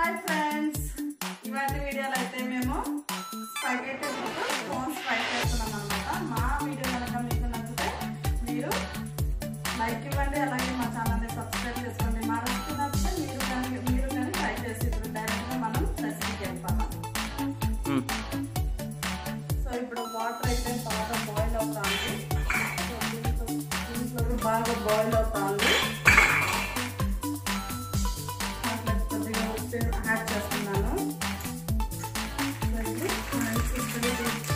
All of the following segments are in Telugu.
హాయ్ ఫ్రెండ్స్ ఇవాటి వీడియోలో అయితే మేము స్పగేటీ స్టోన్స్ ఫ్రై చేస్తున్నాం అనమాట మా వీడియో కనుక మీకు నచ్చితే మీరు లైక్ ఇవ్వండి అలాగే మా ఛానల్ని సబ్స్క్రైబ్ చేసుకోండి మా రెసిపీ నచ్చితే మీరు కానీ మీరు కానీ ట్రై చేసి ఇప్పుడు డైరెక్ట్గా మనం రెసిపీకి వెళ్ళిపోతాం సో ఇప్పుడు వాటర్ అయితే బాగా బాయిల్ అవుతుంది సో దీంట్లో దీంట్లో కూడా బాగా బాయిల్ అవుతుంది దాంట్లో కొద్దిగా ఉప్పు యాడ్ చేస్తున్నాను సో ఇది మంచి ఉప్పుని తీ-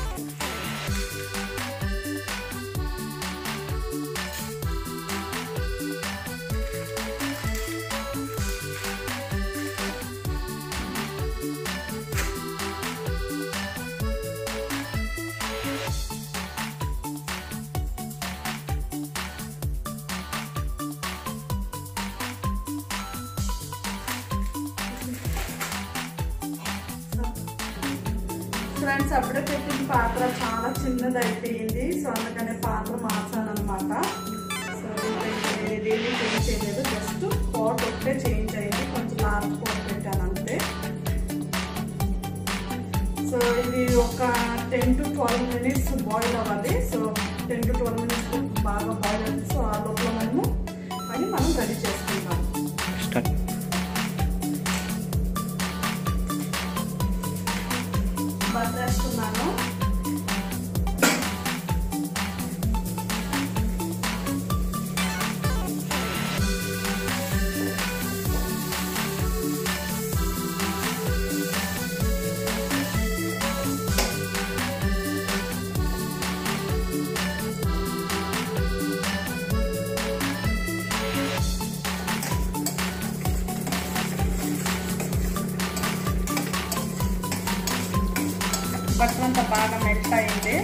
ఫ్రెండ్స్ అప్పుడే పెట్టిన పాత్ర చాలా చిన్నది అయిపోయింది సో అందుకనే పాత్ర మార్చాను అనమాట సో ఏదేమి చేంజ్ చేయలేదు జస్ట్ పాట్ ఒకటే చేంజ్ అయింది కొంచెం లార్జ్ పాట్ పెట్టాను అంతే సో ఇది ఒక ten to twelve minutes boil అవ్వాలి so ten to twelve minutes బాగా బాయిల్ అవుతుంది సో ఆ లోపల మనము అని మనం రెడీ చేసుకుంటాం స్టార్ట్ బటర్ వేస్తున్నాను బటర్ అంతా బాగా మెల్ట్ అయింది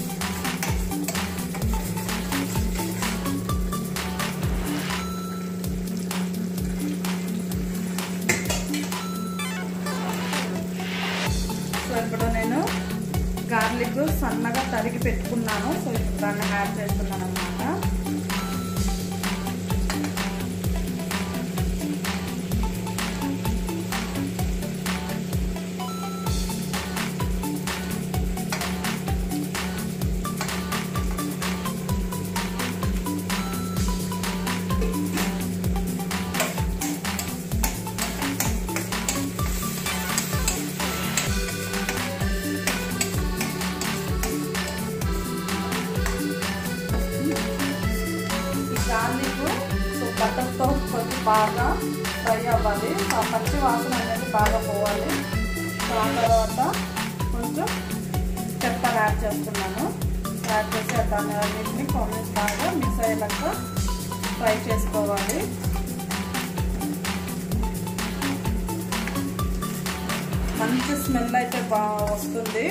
సో ఇప్పుడు నేను గార్లిక్ సన్నగా తరిగి పెట్టుకున్నాను సో ఇప్పుడు దాన్ని యాడ్ చేస్తున్నాను అనమాట ఈ గార్లిక్ సో బటర్తో కొంచెం బాగా ఫ్రై అవ్వాలి సో ఆ పచ్చి వాసన అనేది బాగా పోవాలి సో ఆ తర్వాత కొంచెం పెప్పర్ యాడ్ చేస్తున్నాను యాడ్ చేసి దాన్ని అన్నింటినీ కొంచెం బాగా మిక్స్ అయ్యేలాగా ఫ్రై చేసుకోవాలి మంచి స్మెల్ అయితే బాగా వస్తుంది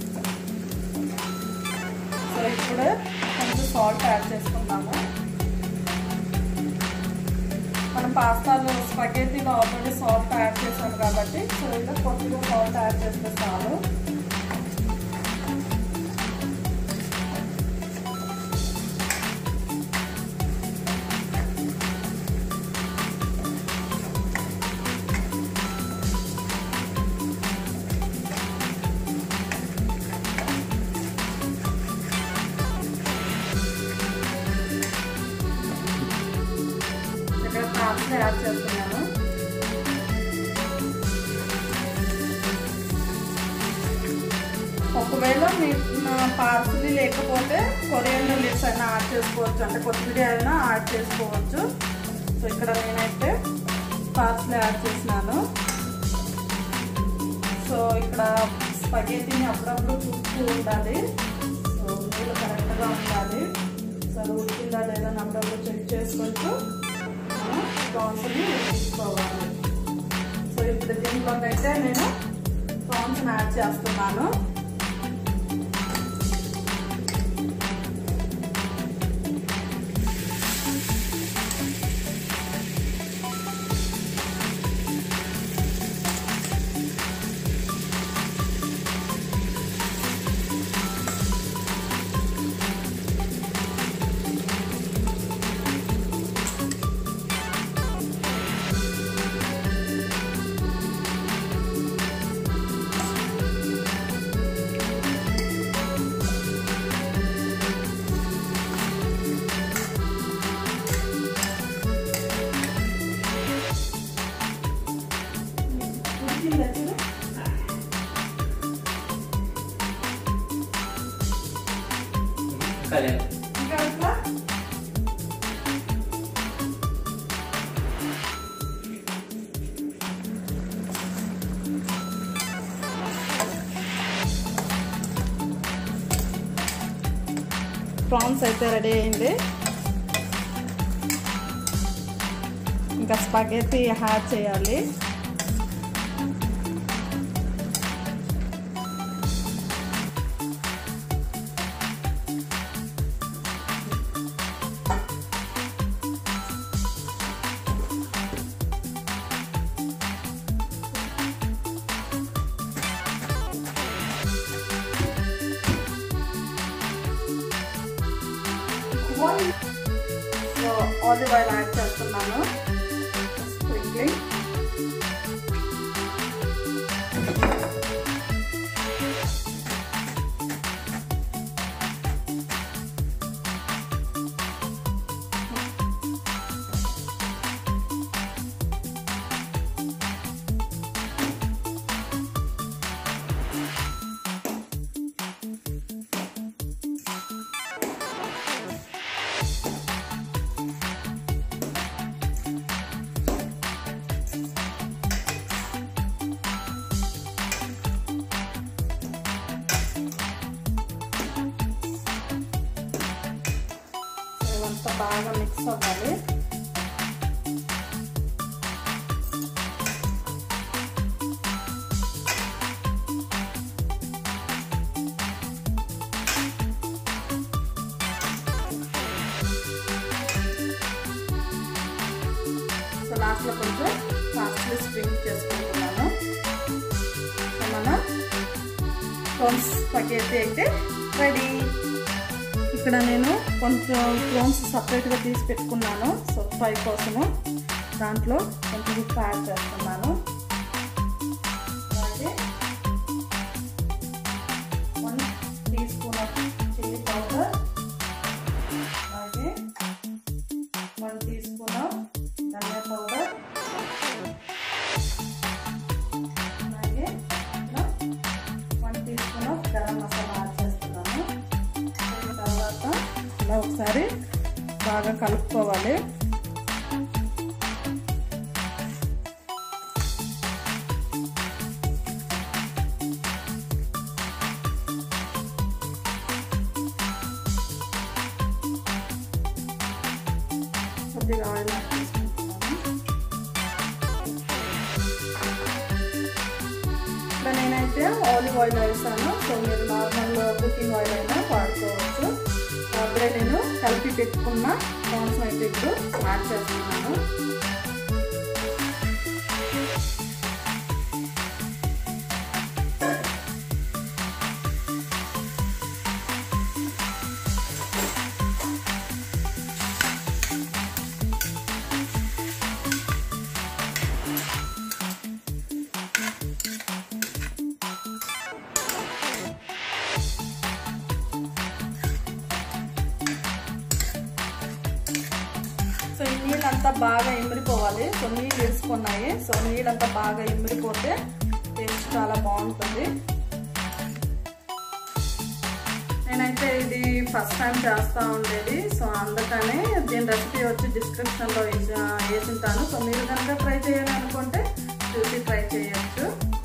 సో ఇప్పుడు కొంచెం సాల్ట్ యాడ్ చేసుకున్నాము మనం పాస్తాలో స్పగేటీలో ఆల్రెడీ సాల్ట్ యాడ్ చేసాం కాబట్టి సో ఇలా కొద్దిగా సాల్ట్ యాడ్ చేస్తే చాలు ఇక్కడ ప్రాన్స్ యాడ్ చేస్తున్నాను ఒకవేళ మీ పార్సల్ లేకపోతే కొరియన్ లిప్స్ అయినా యాడ్ చేసుకోవచ్చు అంటే కొత్తిమీర అయినా యాడ్ చేసుకోవచ్చు సో ఇక్కడ నేనైతే పార్సల్ యాడ్ చేసినాను సో ఇక్కడ స్పగేటీని అప్పుడప్పుడు చూస్తూ ఉండాలి సో నీళ్ళు కరెక్ట్గా ఉండాలి సో అది ఉడికిందా లేదా అని అప్పుడప్పుడు చెక్ చేసుకుంటూ మనం ప్రాన్స్ని ఉడికించుకోవాలి సో ఇప్పుడు దీంట్లోకి అయితే నేను ప్రాన్స్ని యాడ్ చేస్తున్నాను ఇంకా లేదు ఇంకా అట్లా ప్రాన్స్ అయితే రెడీ అయింది ఇంకా స్పగెత్తి యాడ్ చేయాలి సో ఆలివ్ ఆయిల్ యాడ్ చేస్తున్నాను స్ప్రింక్లింగ్ ఇదంతా బాగా మిక్స్ అవ్వాలి సో లాస్ట్లో కొంచెం కాస్ట్లీ స్ప్రింగ్ చేసుకుంటున్నాను సో మన ప్రాన్స్ స్పగేటీ అయితే రెడీ ఇక్కడ నేను కొంచెం ప్రాన్స్ సపరేట్గా తీసి పెట్టుకున్నాను సో ఫ్రై కోసము దాంట్లో కొంచెం ఉప్పు యాడ్ చేస్తున్నాను అలాగే one tea spoon of chilli powder అలాగే one tea spoon of dhania powder అలాగే one tea spoon of garam masala add చేస్తున్నాను తర్వాత ఇలా ఒకసారి బాగా కలుపుకోవాలి కొద్దిగా ఆయిల్ యాడ్ చేసుకుంటున్నాను ఇక్కడ నేనైతే ఆలివ్ ఆయిల్ వేసాను సో మీరు నార్మల్ కుకింగ్ ఆయిల్ అయినా వాడుకోవచ్చు అప్పుడే నేను కలిపి పెట్టుకున్న ప్రాన్స్ అయితే ఇప్పుడు యాడ్ చేస్తున్నాను సో ఈ నీళ్ళంతా బాగా ఇమిరిపోవాలి సో నీళ్ళు వేసుకున్నాయి సో నీళ్ళంతా బాగా ఇమిరిపోతే టేస్ట్ చాలా బాగుంటుంది నేనైతే ఇది ఫస్ట్ టైం చేస్తూ ఉండేది సో అందుకని దీని రెసిపీ వచ్చి డిస్క్రిప్షన్లో వేసింటాను సో మీరు కనుక ట్రై చేయాలనుకుంటే చూసి ట్రై చేయొచ్చు